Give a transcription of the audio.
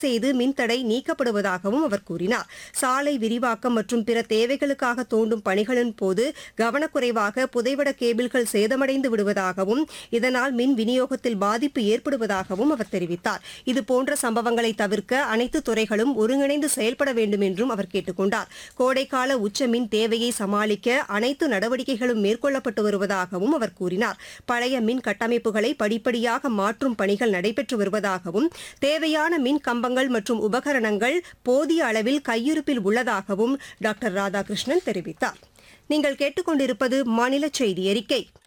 செய்து மின்தடை நீக்கப்படுவதாகவும் அவர் கூறினார் சாலை விரிவாக்கம் மற்றும் பிற தேவைகளுக்காக தோண்டும் பணிகளின் போது கவனக்குறைவாக புதைவட கேபிள்கள் சேதமடைந்து விடுவதாகவும் இதனால் மின் விநியோகத்தில் பாதிப்பு ஏற்படுவதாகவும் அவர் தெரிவித்தார் இதுபோன்ற சம்பவங்களை தவிர்க்க அனைத்து துறைகளும் ஒருங்கிணைந்து செயல்பட வேண்டும் என்றும் அவர் கேட்டுக் கொண்டார் கோடைக்கால உச்ச மின் தேவையை சமாளிக்க அனைத்து நடவடிக்கைகளும் மேற்கொள்ளப்பட்டு வருவதாகவும் அவர் கூறினார் பழைய மின் கட்டமைப்புகளை படிப்படியாக மாற்றும் பணிகள் நடைபெற்று வருவதாகவும் தேவையான மின் கம்பங்கள் மற்றும் உபகரணங்கள் போதிய அளவில் கையிருப்பில் உள்ளதாகவும் டாக்டர் ராதாகிருஷ்ணன் தெரிவித்தார் நீங்கள் கேட்டுக்கொண்டிருப்பது மாநில செய்தி அறிக்கை